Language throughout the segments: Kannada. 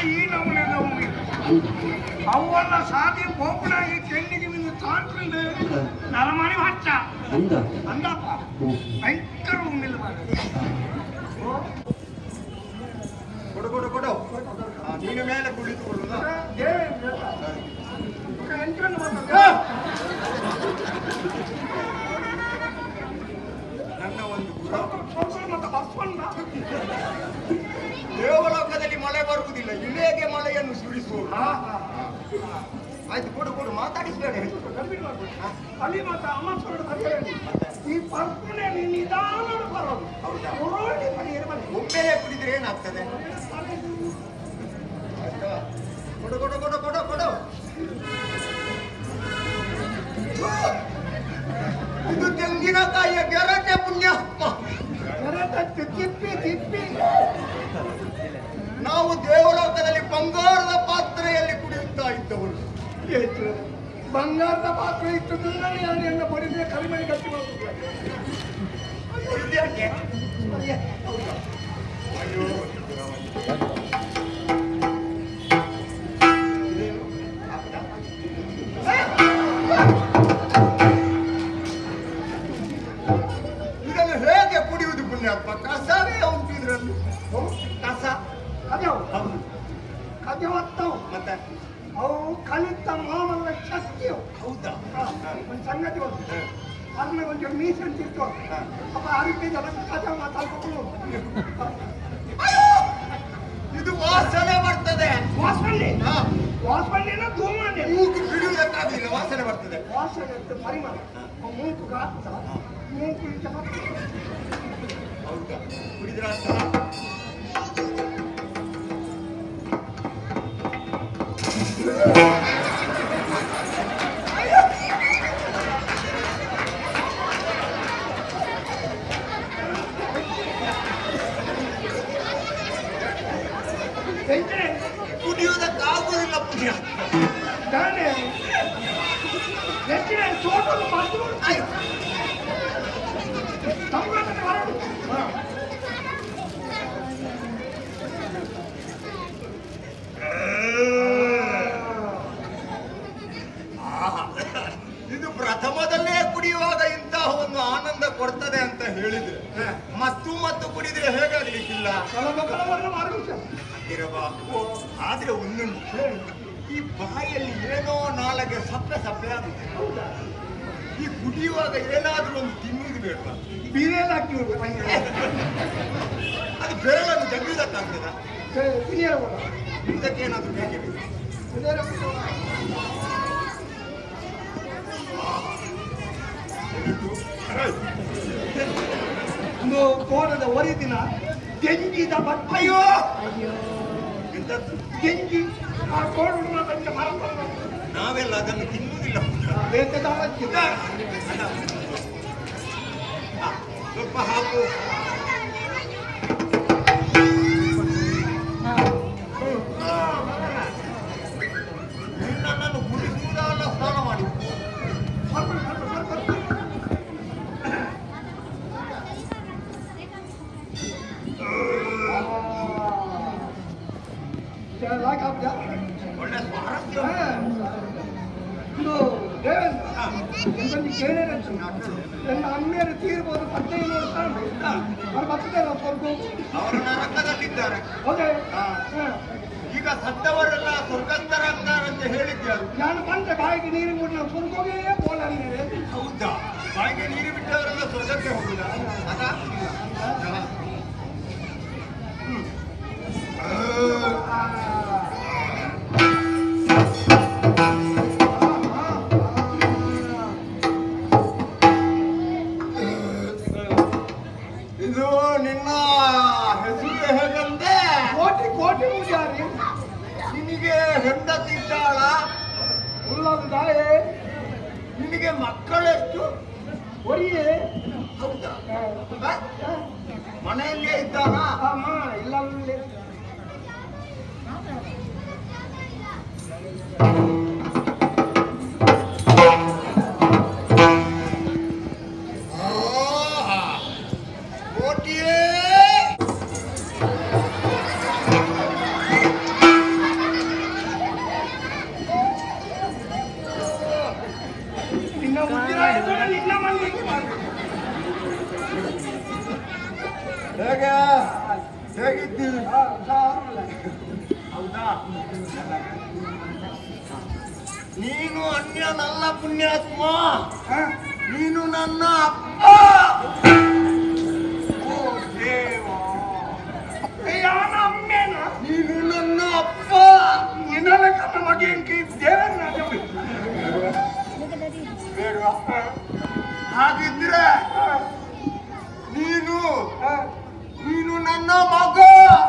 ಈ ನಮೂನೆ ನೋವು ಅವಲ್ಲ ಸಾದಿ ಬೋಪನಾಗಿ ಕೆಣ್ಣಿಗೆ ನಿಂದು ತಾಂಡ್ಕೊಂಡು ನರಮಣಿ ಹಚ್ಚ ಅಂದ ಅಂದಪ್ಪ ಓ ಭಯಂಕರ ಉಮ್ಮಿಲ್ಲ ಕೊಡು ಕೊಡು ಕೊಡು ಆ, ನೀನು ಮೇಲೆ ಕುಳಿತುಕೊಳ್ಳುದಾ ನನ್ನ ಒಂದು ಗುರು ದೇವಲೋಕದಲ್ಲಿ ಮಳೆ ಬರುವುದಿಲ್ಲ ಇಳೆಗೆ ಮಳೆಯನ್ನು ಸುರಿಸುವುದು ಆಯ್ತು ಕೊಡು ಕೊಡು ಮಾತಾಡಿಸ್ಬೇಡ ಅಲ್ಲಿ ಮತ್ತೆ ಅಮ್ಮ ಸುರಡು ಬರೆಯಲಿ. ಈ ಪರ್ಪಣೆ ನಿಧಾನ ಬರೋದು ಹೌದಾ? ಉರುಳಿ ಬರೆಯಲು ಬರ್ತದೆ. ಒಮ್ಮೆಲೆ ಕುಡಿದ್ರೆ ಏನಾಗ್ತದೆ ಆಯ್ತಾ? ಕೊಡು ಕೊಡು ಕೊಡು ಕೊಡು ಕೊಡು ಇದು ತೆಂಗಿನಕಾಯಿಯ ಗೆರಟೆ ಪುಣ್ಯಾತ್ಮ ಎರಡತ್ತು ತಿಪ್ಪಿ ತಿಪ್ಪಿ ನಾವು ದೇವಲೋಕದಲ್ಲಿ ಬಂಗಾರದ ಪಾತ್ರೆಯಲ್ಲಿ ಕುಡಿಯುತ್ತಾ ಇದ್ದವರು ಆಯ್ತು. ಬಂಗಾರದ ಪಾತ್ರೆ ಇತ್ತು ನಾನು ಎಣ್ಣೆ ಬಡಿದ್ರೆ ಕಡಿಮೆ ಗಟ್ಟಿ ಮಾಡ್ಬೇಕು ಇದ್ಯಾಕೆ? ಅಯ್ಯೋ ಇದೇನು? ಆಗ್ತಾ? ಇದನ್ನು ಹೇಗೆ ಕುಡಿಯುವುದು ಪುಣ್ಯಪ್ಪ ಕಸವೇ ಉಂಟು ಇದರಲ್ಲಿ ಕಸ ಅದೇ ಹೌದು ಕದೆ ಹೊತ್ತವು ಮತ್ತೆ ಅವು ಕಲಿತ ಮಾವಲ್ಲ ಶಕ್ತಿಯು ಹೌದಾ ಒಂದು ಸಂಗತಿ ಉಂಟು ಅದನ್ನ ಒಂಚೂರು ಮೀಸಂತಿತ್ತು ಅಪ್ಪ ಅರಿಕೆ ಜನ ಕಥೆ ಮಾತಾಡ್ಕೊಂಡು ಇದು ವಾಸನೆ ಬರ್ತದೆ ವಾಸನೆ ಹಾ. ವಾಸನೆನ ಧೂಮನೆ ಮೂಗು ಬಿಡುವುದಕ್ಕಾಗಲಿಲ್ಲ ವಾಸನೆ ಬರ್ತದೆ ವಾಸನೆ ಅಂತ ಪರಿಮಳ ಮೂಕು ಗಾತ್ರ ಮೂಕು ಇಂತ ಹೌದಾ ಕುಡಿದ್ರ ಅಂತ ಬೆಂಕರೆ ಕುಡಿಯುವುದಕ್ಕಾಗುವುದಿಲ್ಲ ಪುಣ್ಯ ದಾನೆ ಬೆಂಕರೆ ಸೋಟಲು ಮಾತು ಸಂಘಟನೆ ಮಾಡೋದು ಆಹಾ. ಇದು ಪ್ರಥಮದಲ್ಲೇ ಕುಡಿಯುವಾಗ ಇಂತಹ ಒಂದು ಆನಂದ ಕೊಡ್ತದೆ ಅಂತ ಹೇಳಿದ್ರೆ ಮತ್ತು ಮತ್ತು ಕುಡಿದ್ರೆ ಹೇಗಾಗ್ಲಿಕ್ಕಿಲ್ಲ ಕಲಬಕಲವನ್ನು ಮಾಡುವುದು ಇರವಾ ಆದ್ರೆ ಒಂದುಂಟು ಈ ಬಾಯಲ್ಲಿ ಏನೋ ನಾಲಗೆ ಸಪ್ಪೆ ಸಪ್ಪೆ ಆಗುತ್ತೆ ಈ ಕುಡಿಯುವಾಗ ಏನಾದ್ರೂ ಒಂದು ತಿನ್ನುವುದು ಬೇಡ ಬೀರೇಲ್ ಹಾಕಿ ಅದು ಬೆರಳನ್ನು ಜಗ್ಗುವುದಕ್ಕಾಗ್ತದ ತಿನಿಯರ ಇದಕ್ಕೆ ಏನಾದ್ರೂ ಬೇಕೇ ಬೇಕು ಒಂದು ಕೋಣದ ಒರಿ ದಿನ ಗೆಂಜಿದ ಬಟ್ ಅಯ್ಯೋ ಎಂತದ್ದು ಗೆಂಜಿ ಆ ಕೋಣ ಬಂದ ಮರ ನಾವೆಲ್ಲ ಅದನ್ನು ತಿನ್ನುವುದಿಲ್ಲ ಬೇಕಾದ ಅಲ್ಲ. ಆ, ಸ್ವಲ್ಪ ಹಾಕು ನೀನು ನನ್ನನ್ನು ಗುಡಿಸುವುದಲ್ಲ ಸ್ನಾನ ಮಾಡಿ ಒಳ್ಳೆ ಸ್ವಾರಸ್ಯ ಇದು ದೇವೇಂದ್ರ ಎಂಬಲ್ಲಿ ಕೇಳಿರಂತು ನನ್ನ ಅಮ್ಮೆಯರು ತೀರ್ಬೋದು ಪದ್ನೈದು ವರ್ಷ ಅವ್ರು ಬರ್ತದೆ ಸ್ವರ್ಗ ಅವರು ನರಕದಲ್ಲಿದ್ದಾರೆ ಹೌದೇ ಹಾ. ಈಗ ಸತ್ತವರೆಲ್ಲ ಸ್ವರ್ಗಸ್ಥರಾಗ್ತಾರಂತ ಹೇಳಿದ್ಯಾರು ನಾನು ಬಂದ್ರೆ ಬಾಯಿಗೆ ನೀರು ಬಿಟ್ಟು ನಾವು ಸ್ವರ್ಗವೇ ಬೋಲಲ್ಲಿ ಹೌದಾ ಬಾಯಿಗೆ ನೀರು ಬಿಟ್ಟವರೆಲ್ಲ ಸ್ವರ್ಗಕ್ಕೆ ಹೋಗುದಾ ಅದಾ ಹಾ. ಹ್ಮ್. ಇದು ನಿನ್ನ ಹೆಸರು ಹೇಗಂದೆ ಕೋಟಿ ಕೋಟಿ ಪೂಜಾರಿ ನಿನಗೆ ಹೆಂಡತಿ ಇದ್ದಾಳ ಉಳ್ಳದ ದಾಯೆ ನಿನಗೆ ಮಕ್ಕಳೆಷ್ಟು ಒರಿಯೇ ಹೌದಾ ಹ? ಮನೆಯಲ್ಲೇ ಇದ್ದಾನ ಅಮ್ಮ ಇಲ್ಲ ಇಲ್ಲಿ. ಕೋಟಿಯೇ ನೀನು ಅನ್ಯನಲ್ಲ ಪುಣ್ಯಾತ್ಮ ಹ? ನೀನು ನನ್ನ ಅಪ್ಪ ಓ ದೇವ ಯಾನ ಅಮ್ಮೇನ ನೀನು ನನ್ನ ಅಪ್ಪ ಇನ್ನಲ ಕನ್ನ ಮಗೆ ಇಂಕಿ ದೇವರ ಬೇಡವಾ ಹಾಗಿದ್ರೆ ನೀನು ನೀನು ನನ್ನ ಮಗ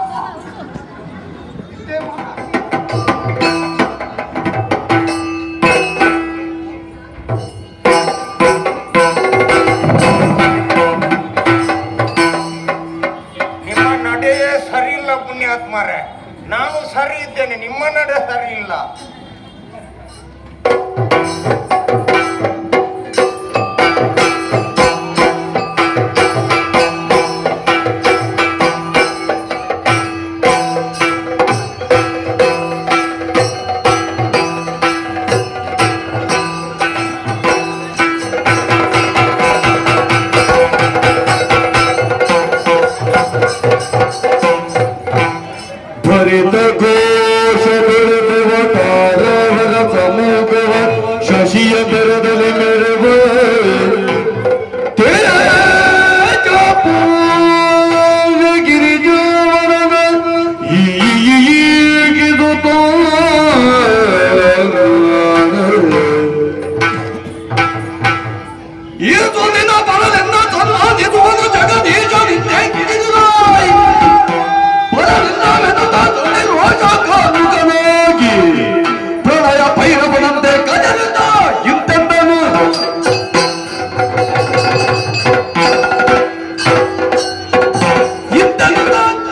ನಿಮ್ಮ ನಡೆಯೇ ಸರಿ ಇಲ್ಲ ಪುಣ್ಯಾತ್ಮರೇ ನಾನು ಸರಿ ಇದ್ದೇನೆ ನಿಮ್ಮ ನಡೆ ಸರಿ ಇಲ್ಲ ಭರಿತ ಘೋಷ ಬೆಳೆದವ ತಾರವರ ಸಮೂಹವ ಶಶಿಯ ಬೆರದಲ್ಲಿ ಮೆರವ ತೇಜಪೂರ್ಣ ಗಿರಿಜಾವನದ ಈಗಿದು ಇದು ನಿನ್ನ ಬಲದಿಂದ ಸನ್ನಾಧಿಸುವುದು ಜಗದೀಶ ನಿಂತೆ ಗಿರಿಜಾಯಿ ರೋಷಾಕಾನುಕನಾಗಿ ಪ್ರಳಯ ಭೈರವನಂತೆ ಗಜನಿಂದ ಇಂತೆಂದನು ಇಂತೆಂದ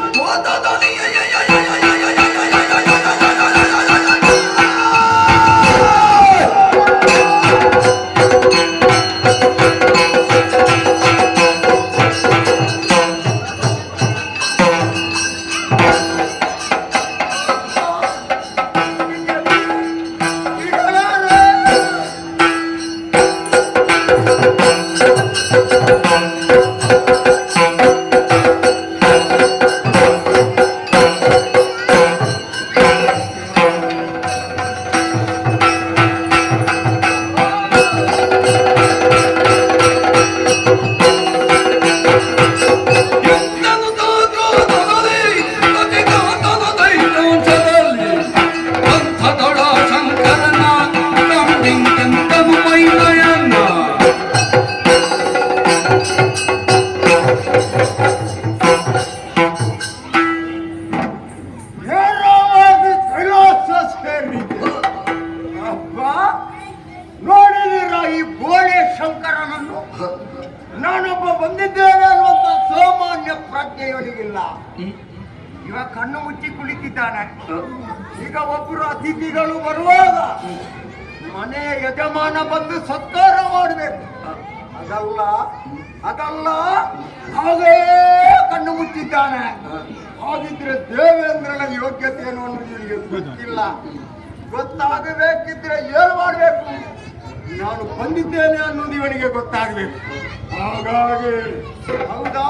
ನೇರವಾಗಿ ಕೈಲಾಸ ಸೇರಿದೆ ಅಪ್ಪ ನೋಡಿದಿರ ಈ ಗೋಳೆ ಶಂಕರನನ್ನು ನಾನೊಬ್ಬ ಬಂದಿದ್ದೇನೆ ಅನ್ನುವಂತ ಸಾಮಾನ್ಯ ಪ್ರಜ್ಞೆಯವನಿಗಿಲ್ಲ ಇವ ಕಣ್ಣು ಮುಚ್ಚಿ ಕುಳಿತಿದ್ದಾನೆ ಈಗ ಒಬ್ಬರು ಅತಿಥಿಗಳು ಬರುವಾಗ ಮನೆ ಯಜಮಾನ ಬಂದು ಸತ್ಕಾರ ಮಾಡಬೇಕು ಅದಲ್ಲ ಅದಲ್ಲ ಹಾಗೇ ಕಣ್ಣು ಮುಚ್ಚಿದ್ದಾನೆ ಹಾಗಿದ್ರೆ ದೇವೇಂದ್ರನ ಯೋಗ್ಯತೆ ಏನು ಅನ್ನೋದು ನಿನಗೆ ಗೊತ್ತಿಲ್ಲ ಗೊತ್ತಾಗಬೇಕಿದ್ರೆ ಏನು ಮಾಡಬೇಕು ನಾನು ಬಂದಿದ್ದೇನೆ ಅನ್ನೋದು ಇವನಿಗೆ ಗೊತ್ತಾಗಬೇಕು ಹಾಗಾಗಿ ಹೌದಾ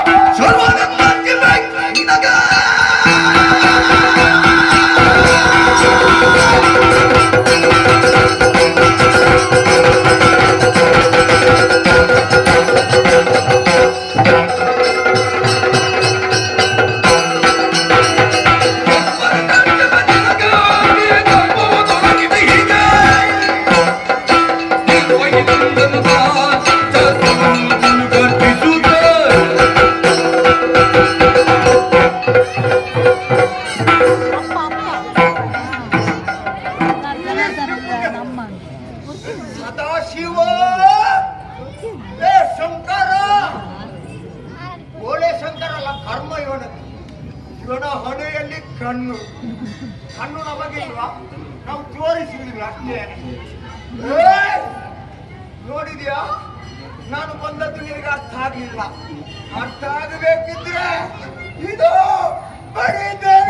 ಸದಾಶಿವ ಏ ಶಂಕರ ಓಳೆ ಶಂಕರ ಅಲ್ಲ ಕರ್ಮ ಇವನ ಇವನ ಹಣೆಯಲ್ಲಿ ಕಣ್ಣು ಕಣ್ಣು ನಮಗಿಲ್ವಾ ನಾವು ತೋರಿಸಿದ್ವಿ ಅಷ್ಟೇ ಏ, ನೋಡಿದ್ಯಾ ನಾನು ಬಂದದ್ದು ನಿನಗೆ ಅರ್ಥ ಆಗ್ಲಿಲ್ಲ ಅರ್ಥ ಆಗಬೇಕಿದ್ರೆ ಇದು ಬರೀ